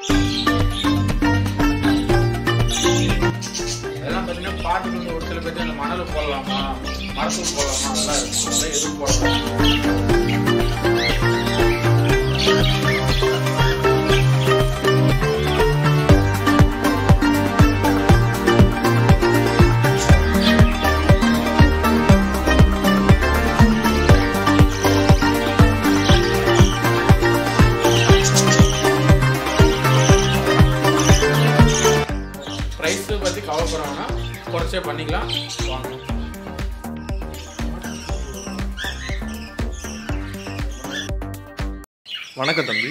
இதெல்லாம் பார்த்தீங்கன்னா பாட்டுக்கு வந்து ஒரு சில பேர் இந்த மணல் போடலாமா மரத்தூள் போடலாமா அதெல்லாம் இருக்கும் அதெல்லாம் எதுவும் போடலாம் ப்ரைஸு பற்றி கவலைப்படுறோம்னா குறைச்சே பண்ணிக்கலாம் வாங்க வணக்கம் தம்பி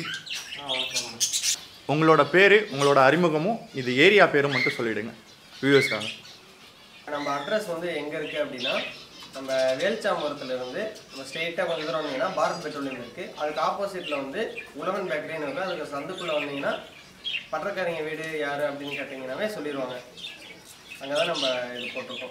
உங்களோட பேர் உங்களோட அறிமுகமும் இது ஏரியா பேரும் மட்டும் சொல்லிடுங்க வியூவர்ஸ்க்காக நம்ம அட்ரஸ் வந்து எங்கே இருக்குது அப்படின்னா நம்ம வேல்சாம்பரத்துல இருந்து நம்ம ஸ்ட்ரெயிட்டாக கொஞ்சம் தூரம் வந்தீங்கன்னா பாரத் பெட்ரோலியம் இருக்குது அதுக்கு ஆப்போசிட்டில் வந்து உழவன் பேக்கரின்னு இருக்கும் அதுக்கு சந்துக்குள்ளே வந்தீங்கன்னா பட்டக்காரங்க வீடு யார் அப்படின்னு கேட்டிங்கன்னாவே சொல்லிடுவாங்க அங்கே தான் நம்ம இது போட்டிருக்கோம்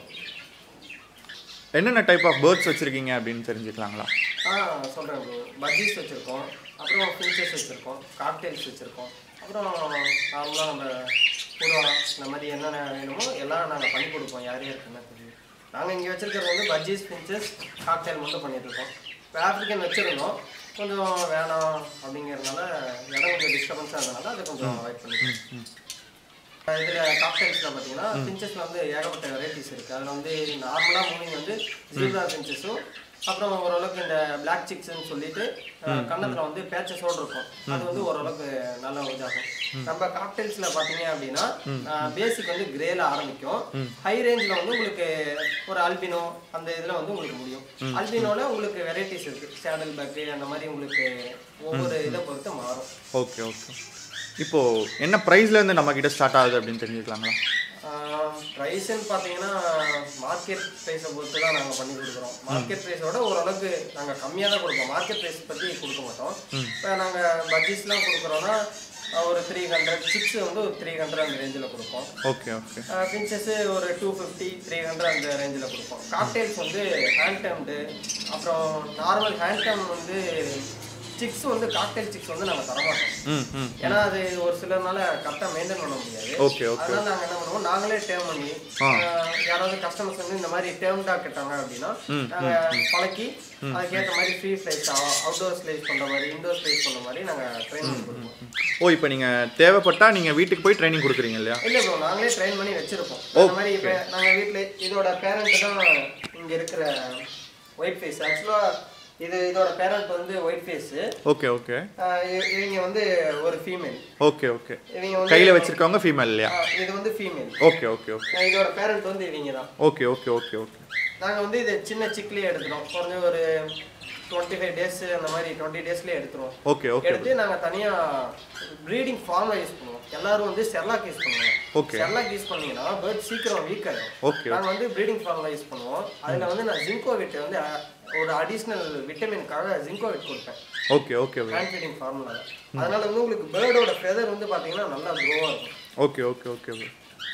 என்னென்ன டைப் ஆஃப் பேர்ட்ஸ் வச்சுருக்கீங்க அப்படின்னு தெரிஞ்சுக்கலாங்களா ஆ சொல்கிறேன் ப்ரோ பஜ்ஜீஸ் வச்சுருக்கோம் அப்புறம் ஃபின்ச்சஸ் வச்சுருக்கோம் காக்டெயில்ஸ் வச்சுருக்கோம் அப்புறம் நார்மலாக நம்ம புறா இந்த மாதிரி என்னென்ன வேணுமோ எல்லாம் நாங்கள் பண்ணி கொடுப்போம் யார் யாருக்குன்னா தெரியும் நாங்கள் இங்கே வச்சுருக்கிறது வந்து பஜ்ஜீஸ் ஃபின்ச்சஸ் காக்டெயில் மட்டும் பண்ணிகிட்ருக்கோம் இப்போ ஆஃப்ரிக்கன் வச்சுருந்தோம் கொஞ்சம் வேணாம் அப்படிங்கிறதுனால இடம் கொஞ்சம் டிஸ்டர்பன்ஸாக இருந்தனால அதை கொஞ்சம் அவாய்ட் பண்ணிட்டோம் இதில் காக்டைல்ஸில் பார்த்தீங்கன்னா பிஞ்சஸில் வந்து ஏகப்பட்ட வெரைட்டிஸ் இருக்குது அதில் வந்து நார்மலாக மூவிங் வந்து ஜீப்ரா பிஞ்சஸும் அப்புறம் ஓரளவுக்கு இந்த பிளாக் சிக்ஸ்ன்னு சொல்லிட்டு கன்னத்தில் வந்து பேச்சஸோடு இருக்கும் அது வந்து ஓரளவுக்கு நல்ல இதாகும் நம்ம காக்டைல்ஸில் பார்த்தீங்க அப்படின்னா பேசிக் வந்து கிரேல ஆரம்பிக்கும் ஹை ரேஞ்சில் வந்து உங்களுக்கு ஒரு அல்பினோ அந்த இதில் வந்து உங்களுக்கு முடியும் அல்பினோல உங்களுக்கு வெரைட்டிஸ் இருக்குது சேடல் பேக்கு அந்த மாதிரி உங்களுக்கு ஒவ்வொரு இதை பொறுத்து மாறும் ஓகே ஓகே இப்போது என்ன ப்ரைஸ்லேருந்து நம்மக்கிட்ட ஸ்டார்ட் ஆகுது அப்படின்னு தெரிஞ்சுக்கலாங்களா ப்ரைஸ்ன்னு பார்த்தீங்கன்னா மார்க்கெட் ப்ரைஸை பொறுத்து தான் நாங்கள் பண்ணி கொடுக்குறோம் மார்க்கெட் ப்ரைஸோட ஓரளவுக்கு நாங்கள் கம்மியாக தான் கொடுப்போம் மார்க்கெட் ப்ரைஸ் பற்றி கொடுக்க மாட்டோம் இப்போ நாங்கள் பட்ஜெட்ஸ்லாம் கொடுக்குறோன்னா ஒரு த்ரீ ஹண்ட்ரட் சிக்ஸ் வந்து ஒரு த்ரீ ஹண்ட்ரட் அந்த ரேஞ்சில் கொடுப்போம் ஓகே ஓகே பின்சஸ் ஒரு டூ ஃபிஃப்டி த்ரீ ஹண்ட்ரட் அந்த ரேஞ்சில் கொடுப்போம் காக்டெயில்ஸ் வந்து ஹேண்ட் டேம்டு அப்புறம் நார்மல் ஹேண்ட் டேம் வந்து சிக்ஸ் வந்து காக்டெயில் சிக்ஸ் வந்து நாங்கள் தரமாட்டோம் ம் ம் ஏன்னா அது ஒரு சிலர்னால கரெக்டாக மெயின்டைன் பண்ண முடியாது ஓகே ஓகே அதனால நாங்க என்ன பண்ணுவோம் நாங்களே டேர்ம் பண்ணி ஆ. அஹ், யாராவது கஸ்டமர்ஸ் வந்து இந்த மாதிரி டேர்ம்டா கேட்டாங்க அப்படின்னா நாங்க பழக்கி அதுக்கேற்ற மாதிரி ஃப்ரீ ஃபிளைஸ் அவுட்டோர் ஸ்லைஸ் பண்ற மாதிரி இன்டோர் ஸ்லைஸ் பண்ற மாதிரி நாங்க ட்ரைனிங் கொடுப்போம் ஓ இப்போ நீங்கள் தேவைப்பட்டால் நீங்கள் வீட்டுக்கு போய் ட்ரைனிங் கொடுக்குறீங்க இல்லையா இல்ல ப்ரோ நாங்களே ட்ரெயின் பண்ணி வச்சிருப்போம் அந்த மாதிரி இப்போ நாங்க வீட்ல இதோட பேரண்ட் தான் இங்க இருக்கிற ஒயிட் ஃபேஸ் ஆக்சுவலா இது இதோட பேரண்ட் வந்து ஒயிட் ஃபேஸ் ஓகே ஓகே இவங்க வந்து ஒரு ஃபீமேல் ஓகே ஓகே இவங்க வந்து கையில் வச்சுருக்கவங்க ஃபீமேல் இல்லையா அஹ், இது வந்து ஃபீமேல் ஓகே ஓகே ஓகே இதோட பேரண்ட் வந்து இவங்க தான் ஓகே ஓகே ஓகே ஓகே நாங்கள் வந்து இது சின்ன சிக்லேயே எடுத்துட்டோம் குறைஞ்ச ஒரு டுவெண்ட்டி ஃபைவ் டேஸ் அந்த மாதிரி டுவெண்ட்டி டேஸ்லேயே எடுத்துருவோம் ஓகே ஓகே எடுத்து நாங்கள் தனியாக ப்ரீடிங் ஃபார்மில் யூஸ் பண்ணுவோம் எல்லாரும் வந்து செர்லாக் யூஸ் பண்ணுவோம் Okay. செர்லாக் யூஸ் பண்ணீங்கன்னா பேர்ட் சீக்கிரம் வீக் ஆகிடும் ஓகே நாங்கள் வந்து ப்ரீடிங் ஃபார்மில் யூஸ் பண்ணுவோம் அதில் வந்து நான் ஜிங்கோ விட் வந்து அஹ், ஒரு அடிஷ்னல் விட்டமினுக்காக ஜிங்கோ விட் கொடுப்பேன் okay okay hand feeding formula அதனால வந்து உங்களுக்கு பேர்டோட ஃபெதர் வந்து பார்த்தீங்கன்னா நல்லா க்ரோவாக இருக்கும் ஓகே ஓகே ஓகே ஓகே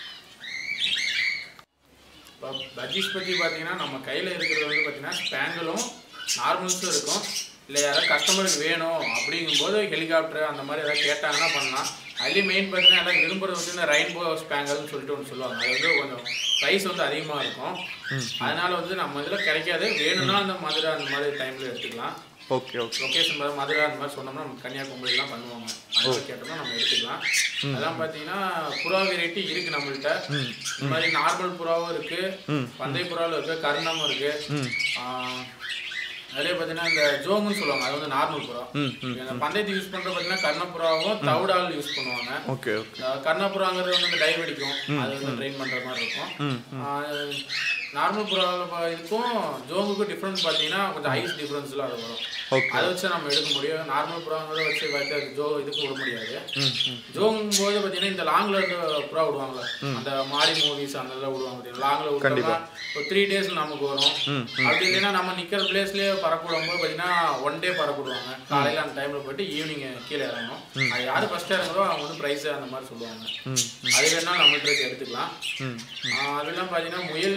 இப்போ பஜ்ஜீஸ் பற்றி பார்த்தீங்கன்னா நம்ம கையில் இருக்கிறது வந்து பார்த்தீங்கன்னா ஸ்பேங்கிளும் நார்மல்ஸும் இருக்கும் இல்லை யாராவது கஸ்டமருக்கு வேணும் அப்படிங்கும்போது ஹெலிகாப்டர் அந்த மாதிரி ஏதாவது கேட்டாங்கன்னா பண்ணலாம் அதுலேயும் மெயின் பார்த்தீங்கன்னா எல்லாம் விரும்புறது வந்து இந்த ரெயின்போ ஸ்பேங்கல்னு சொல்லிட்டு ஒன்று சொல்லுவாங்க அது வந்து கொஞ்சம் ப்ரைஸ் வந்து அதிகமாக இருக்கும் அதனால வந்து நம்ம இதில் கிடைக்காது வேணும்னா அந்த மதுரை அந்த மாதிரி டைமில் எடுத்துக்கலாம் ஓகே ஓகே லொக்கேஷன் பார்த்து மதுரை அந்த மாதிரி சொன்னோம்னா நம்ம கன்னியாகுமரிலாம் பண்ணுவாங்க அந்த மாதிரி கேட்டோம்னா நம்ம எடுத்துக்கலாம் அதான் பார்த்தீங்கன்னா புறா வெரைட்டி இருக்கு நம்மள்ட்ட இந்த மாதிரி நார்மல் புறாவும் இருக்கு பந்தய புறாவும் இருக்கு கருணமும் இருக்கு ஆஹ், அதுலயே பார்த்தீங்கன்னா இந்த ஜோங்குன்னு சொல்லுவாங்க அது வந்து நார்மல் புறா ம் ம் இந்த பந்தயத்துக்கு யூஸ் பண்றது பார்த்தீங்கன்னா கர்ணப்புறாவும் தவிடால் யூஸ் பண்ணுவாங்க ஓகே ஓகே இந்த கர்ணப்புறாங்கிறது வந்து இந்த டை வெடிக்கும் அது வந்து ட்ரெயின் பண்ற மாதிரி இருக்கும் நார்மல் புறாவில் இதுக்கும் ஜோங்குக்கும் டிஃப்ரென்ஸ் பார்த்தீங்கன்னா கொஞ்சம் ஐஸ் டிஃப்ரென்ஸ்லாம் அது வரும் ஓகே அதை வச்சு நம்ம எடுக்க முடியும் நார்மல் புறாங்கிறத வச்சு வைக்க ஜோ இதுக்கு விட முடியாது ம் ம் ஜோங்கும் போது பார்த்தீங்கன்னா இந்த லாங்ல இருந்து புறா விடுவாங்கல்ல அந்த மாரி மூவிஸ் அந்த இதெல்லாம் விடுவாங்க பார்த்தீங்களா லாங்ல விட்டோம்னா ஒரு த்ரீ டேஸ் நமக்கு வரும் அப்படி இல்லைன்னா நம்ம நிக்கிற பிளேஸ்லயே பறக்க விடும்போது பார்த்தீங்கன்னா ஒன் டே பறக்க விடுவாங்க காலையில அந்த டைம்ல போயிட்டு ஈவினிங் கீழே இறங்கணும் அது யாரு ஃபர்ஸ்ட் இறங்குறோ அவங்க வந்து ப்ரைஸ் அந்த மாதிரி சொல்லுவாங்க ம் அது வேணா நம்மள்ட்ட இருக்கு எடுத்துக்கலாம் ம் ஆஹ் அதெல்லாம் பார்த்தீங்கன்னா முயல் வேணாலும்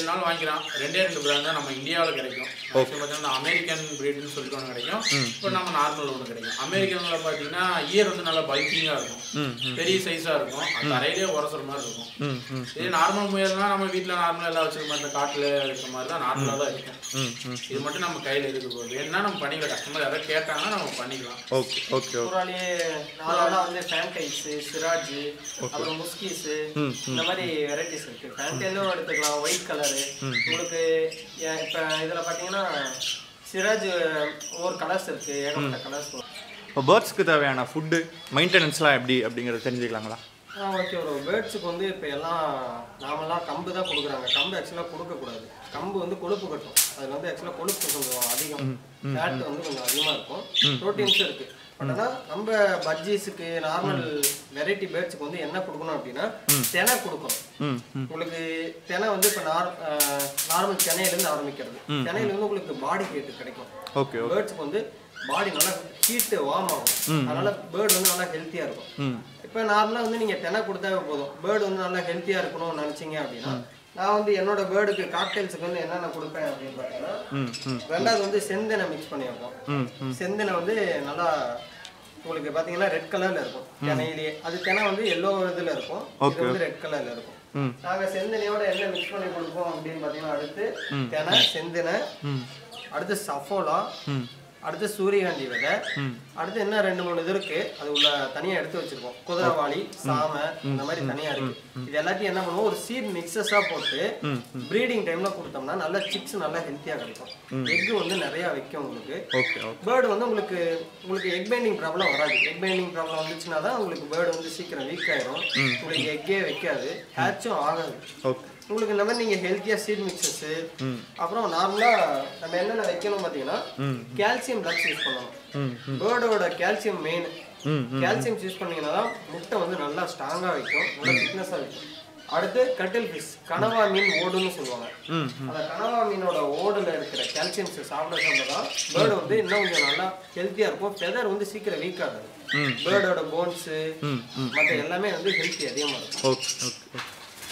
வேணும்னாலும் வாங்கிக்கலாம் ரெண்டே ரெண்டு பிராண்ட் தான் நம்ம இந்தியாவில் கிடைக்கும் Maximum பார்த்தீங்கன்னா அமெரிக்கன் பிரீட்னு சொல்லிட்டு ஒன்று கிடைக்கும் இப்போ நம்ம நார்மல் ஒன்று கிடைக்கும் அமெரிக்கனில் பார்த்தீங்கன்னா இயர் வந்து நல்லா பல்கிங்காக இருக்கும் ம் ம் பெரிய சைஸாக இருக்கும் அது தரையிலே உரசுற மாதிரி இருக்கும் ம் ம் இதே நார்மல் முயல்னா நம்ம வீட்டில் நார்மலாக எல்லாம் வச்சிருக்க மாதிரி இந்த காட்டில் இருக்கிற மாதிரி தான் நார்மலாக தான் இருக்கும் ம் ம் இது மட்டும் நம்ம கையில் இருக்கு போகுது வேணும்னா நம்ம பண்ணிக்கலாம் கஸ்டமர் யாராவது கேட்டாங்கன்னா நம்ம பண்ணிக்கலாம் ஓகே ஓகே ஓகே பூராலேயே நாலெல்லாம் வந்து ஃபேன்டைஸு சிராஜ் அப்புறம் முஸ்கீஸு ம், இந்த மாதிரி வெரைட்டிஸ் இருக்கு ஃபேன்டைலும் எடுத்துக்கலாம் ஒயிட் கலரு உங்களுக்கு ஏ- இப்ப இதுல பாத்தீங்கன்னா சிராஜ் ஒவ்வொரு கலர்ஸ் இருக்கு ஏகப்பட்ட கலர்ஸ் இப்போ பேர்ட்ஸ்க்கு தேவையான ஃபுட்டு மெயின்டெனன்ஸ்லாம் எப்படி அப்படிங்கிறத தெரிஞ்சுக்கலாங்களா ஆ ஓகே ப்ரோ பேர்ட்ஸுக்கு வந்து இப்போ எல்லாம் நாமெல்லாம் கம்பு தான் கொடுக்குறாங்க கம்பு ஆக்சுவலாக கொடுக்கக்கூடாது கம்பு வந்து கொழுப்பு கட்டும் அதில் வந்து ஆக்சுவலாக கொழுப்பு கொஞ்சம் அதிகம் ஃபேட் வந்து கொஞ்சம் அதிகமாக இருக்கும் ப்ரோட்டீன்ஸும் இருக்குது பட் ஆனால் நம்ம பஜ்ஜீஸுக்கு நார்மல் வெரைட்டி பேர்ட்ஸுக்கு வந்து என்ன கொடுக்கணும் அப்படின்னா தினை கொடுக்கணும் ம் ம் உங்களுக்கு தினை வந்து இப்போ நார் நார்மல் தினையிலேருந்து ஆரம்பிக்கிறது தினையிலேருந்து உங்களுக்கு பாடி ஹீட்டு கிடைக்கும் ஓகே பேர்ட்ஸுக்கு வந்து பாடி நல்லா ஹீட்டு வார்ம் ஆகும் அதனால பேர்டு வந்து நல்லா ஹெல்த்தியாக இருக்கும் ம் இப்போ நார்மலாக வந்து நீங்கள் தென்னை கொடுத்தாவே போதும் பேர்டு வந்து நல்லா ஹெல்த்தியாக இருக்கணும்னு நினச்சிங்க அப்படின்னா நான் வந்து என்னோட பேர்டுக்கு காக்டெயில்ஸுக்கு வந்து என்னென்ன கொடுப்பேன் அப்படின்னு பார்த்தீங்கன்னா ம் ம் ரெண்டாவது வந்து செந்தனை மிக்ஸ் பண்ணி வைப்போம் ம் ம் செந்தனை வந்து நல்லா உங்களுக்கு பார்த்தீங்கன்னா ரெட் கலரில் இருக்கும் தினையிலேயே அது தினை வந்து எல்லோ இதில் இருக்கும் இது வந்து ரெட் கலரில் இருக்கும் ம் நாங்கள் செந்தனையோட என்ன மிக்ஸ் பண்ணி கொடுப்போம் அப்படின்னு பார்த்தீங்கன்னா அடுத்து தினை செந்தனை ம் அடுத்து சஃபோலா ம் அடுத்து சூரியகாந்தி விதை ம். அடுத்து என்ன ரெண்டு மூணு இது இருக்கு அது உள்ள தனியா எடுத்து வச்சிருக்கோம் குதிரைவாளி சாமை இந்த மாதிரி தனியா இருக்கு இது எல்லாத்தையும் என்ன பண்ணுவோம் ஒரு சீட் மிக்சஸா போட்டு ம் ப்ரீடிங் டைம்ல கொடுத்தோம்னா நல்ல சிக்ஸ் நல்லா ஹெல்த்தியா கிடைக்கும் எக் வந்து நிறைய வைக்கும் உங்களுக்கு ஓகே ஓகே பேர்டு வந்து உங்களுக்கு உங்களுக்கு எக் பைண்டிங் ப்ராப்ளம் வராது எக் பைண்டிங் ப்ராப்ளம் வந்துச்சுன்னா தான் உங்களுக்கு பேர்டு வந்து சீக்கிரம் வீக் ஆயிடும் உங்களுக்கு எக்கே வைக்காது ஹேட்சும் ஆகாது ஓகே உங்களுக்கு இந்த மாதிரி நீங்கள் ஹெல்த்தியாக சீட் மிக்சஸ்ஸு அப்புறம் நார்மலாக நம்ம என்னென்ன வைக்கணும் பார்த்தீங்கன்னா ம் கால்சியம் ட்ரக்ஸ் யூஸ் பண்ணணும் ம் பேர்டோட கால்சியம் மெயின் ம் கால்சியம் யூஸ் பண்ணீங்கன்னா தான் முட்டை வந்து நல்லா ஸ்ட்ராங்காக வைக்கும் நல்லா திக்னஸாக வைக்கும் அடுத்து கட்டில் ஃபிஷ் கனவா மீன் ஓடுன்னு சொல்லுவாங்க ம் அந்த கனவா மீனோட ஓடுல இருக்கிற கால்சியம்ஸ் சாப்பிட சாப்பிட தான் பேர்டு வந்து இன்னும் கொஞ்சம் நல்லா ஹெல்த்தியாக இருக்கும் ஃபெதர் வந்து சீக்கிரம் வீக் ஆகாது ம். பேர்டோட போன்ஸு ம் ம் மற்ற எல்லாமே வந்து ஹெல்த்தி அதிகமாக இருக்கும் ஓகே ஓகே ஓகே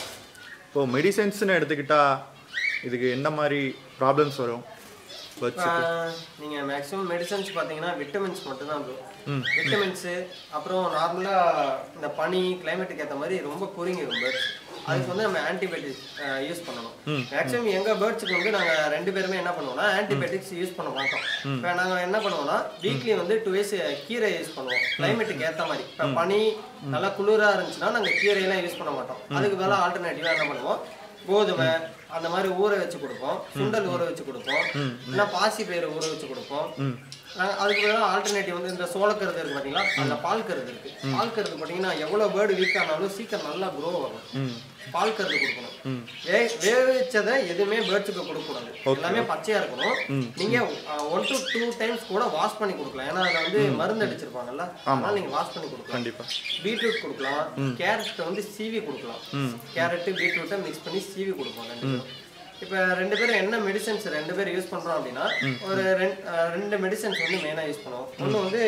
இப்போ மெடிசன்ஸ்னு எடுத்துக்கிட்டா இதுக்கு என்ன மாதிரி ப்ராப்ளம்ஸ் வரும் பேர்ட்ஸ் நீங்கள் மேக்ஸிமம் மெடிசன்ஸ் பார்த்தீங்கன்னா விட்டமின்ஸ் மட்டும்தான் ப்ரோ ம். விட்டமின்ஸு அப்புறம் நார்மலாக இந்த பனி கிளைமேட்டுக்கு ஏற்ற மாதிரி ரொம்ப குறுங்கிடும் பேர்ட்ஸ் அதுக்கு வந்து நம்ம ஆன்டிபயோட்டிக்ஸ் யூஸ் பண்ணணும் மேக்ஸிமம் எங்கள் பேர்ட்ஸுக்கு வந்து நாங்கள் ரெண்டு பேருமே என்ன பண்ணுவோம்னா ஆன்டிபயோட்டிக்ஸ் யூஸ் பண்ண மாட்டோம் இப்போ நாங்கள் என்ன பண்ணுவோம்னா வீக்லி வந்து டூ டேஸ் கீரை யூஸ் பண்ணுவோம் கிளைமேட்டுக்கு ஏற்ற மாதிரி இப்போ பனி நல்லா குளிராக இருந்துச்சுன்னா நாங்கள் கீரையெல்லாம் யூஸ் பண்ண மாட்டோம் அதுக்கு பதிலாக ஆல்டர்னேட்டிவாக என்ன பண்ணுவோம் கோதுமை அந்த மாதிரி ஊற வச்சு கொடுப்போம் சுண்டல் ஊற வச்சு கொடுப்போம் இல்லைன்னா பாசி பயிறு ஊற வச்சு கொடுப்போம் நாங்கள் அதுக்கு பதிலாக ஆல்டர்னேட்டிவ் வந்து இந்த சோளக்கருது இருக்கு பார்த்தீங்களா அதில் பால் கருது இருக்கு பால் கருது பார்த்தீங்கன்னா எவ்வளோ பேர்டு வீக் ஆனாலும் சீக்கிரம் நல்லா க்ரோ வரும் ம் பால் கருது கொடுக்கணும் வே வேவிச்சதை எதுவுமே பேர்ட்ஸுக்கு கொடுக்கக்கூடாது எல்லாமே பச்சையா இருக்கணும் நீங்க ஒன் டு டூ டைம்ஸ் கூட வாஷ் பண்ணி கொடுக்கலாம் ஏன்னா அதுல வந்து மருந்து அடிச்சிருப்பாங்கல்ல அதனால நீங்க வாஷ் பண்ணி கொடுக்கலாம் கண்டிப்பாக பீட்ரூட் கொடுக்கலாம் கேரட் வந்து சீவி கொடுக்கலாம் கேரட் பீட்ரூட்டை மிக்ஸ் பண்ணி சீவி கொடுப்போம் ரெண்டு பேரும் இப்போ ரெண்டு பேரும் என்ன மெடிசன்ஸ் ரெண்டு பேரும் யூஸ் பண்றோம் அப்படின்னா ஒரு ரெண்டு அஹ், ரெண்டு மெடிசன்ஸ் வந்து மெயினாக யூஸ் பண்ணுவோம் ஒன்று வந்து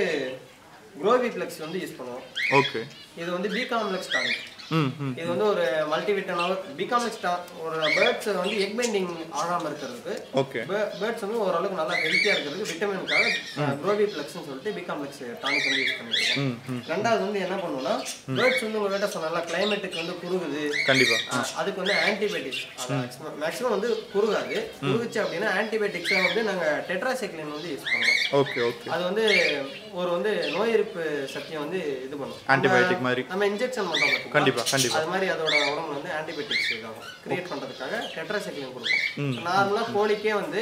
குரோவி ஃப்ளெக்ஸ் வந்து யூஸ் பண்ணுவோம் ஓகே இது வந்து பி காம்ப்ளெக்ஸ் டானிக் ம் ம் இது வந்து ஒரு மல்டிவிட்டமின் பிகாமிக்ஸ் ஒரு பேர்ட்ஸ் வந்து எக் பெண்டிங் ஆகாம இருக்கிறதுக்கு ஓகே பேர்ட்ஸ் வந்து ஓரளவுக்கு நல்லா ஹெல்த்தியா இருக்கிறதுக்கு விட்டமினுக்காக குரோவி பிளக்ஸ்னு சொல்லிட்டு பிகாம்ப்ளெக்ஸ் டானிக் வந்து யூஸ் பண்ணிட்டு இருக்கோம் ம் ம் ரெண்டாவது வந்து என்ன பண்ணுவோம்னா பேர்ட்ஸ் வந்து உங்கள்கிட்ட சொன்னால கிளைமேட்டுக்கு வந்து குறுகுது கண்டிப்பாக ஆஹ் அதுக்கு வந்து ஆன்டிபயோட்டிக்ஸ் மேக்ஸிமம் வந்து குறுகாது குறுகுச்சு அப்படின்னா ஆன்டிபயோட்டிக்ஸை வந்து நாங்கள் டெட்ராசைக்ளின் வந்து யூஸ் பண்ணுவோம் ஓகே ஓகே அது வந்து ஒரு வந்து நோய் எதிர்ப்பு சக்தியை வந்து இது பண்ணும் Antibiotic மாதிரி. நம்ம இன்ஜெக்ஷன் பண்ணோம் பார்த்தீங்களா? கண்டிப்பா, கண்டிப்பா. அது மாதிரி அதோட உடம்புல வந்து ஆன்டிபயோட்டிக்ஸ் இதாகும் கிரியேட் பண்றதுக்காக டெட்ராசைக்ளின் கொடுப்போம் நார்மலா கோழிக்கே வந்து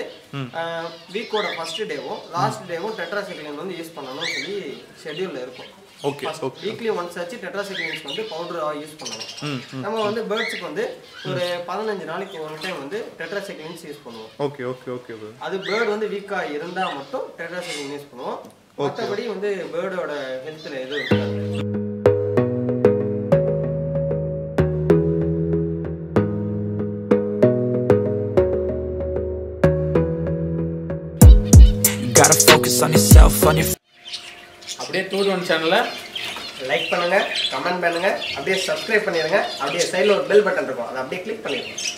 வீக்கோட ஃபர்ஸ்ட் டேவும் லாஸ்ட் டேவும் டெட்ராசைக்ளின் வந்து யூஸ் பண்ணணும்னு சொல்லி ஷெட்யூல்ல இருக்கும் ஓகே ஓகே வீக்லி ஒன்ஸ் ஆச்சு டெட்ராசைக்ளின்ஸ் வந்து பவுடரா யூஸ் பண்ணணும் ம் நம்ம வந்து பேர்ட்ஸுக்கு வந்து ஒரு பதினஞ்சு நாளைக்கு ஒரு டைம் வந்து டெட்ராசைக்ளின்ஸ் யூஸ் பண்ணுவோம் ஓகே ஓகே ஓகே ப்ரோ அது பேர்டு வந்து வீக்கா இருந்தா மட்டும் டெட்ராசைக்ளின் யூஸ் பண்ணுவோம் மற்றபடி வந்து பேர்டோட ஹெல்த்ல எதுவும் இருக்காது You gotta focus on yourself, on your அப்படியே டூ ஒன் சேனலை லைக் பண்ணுங்க கமெண்ட் பண்ணுங்க அப்படியே சப்ஸ்கிரைப் பண்ணிடுங்க அப்படியே சைடில் ஒரு பெல் பட்டன் இருக்கும் அதை அப்படியே கிளிக் பண்ணிடுங்க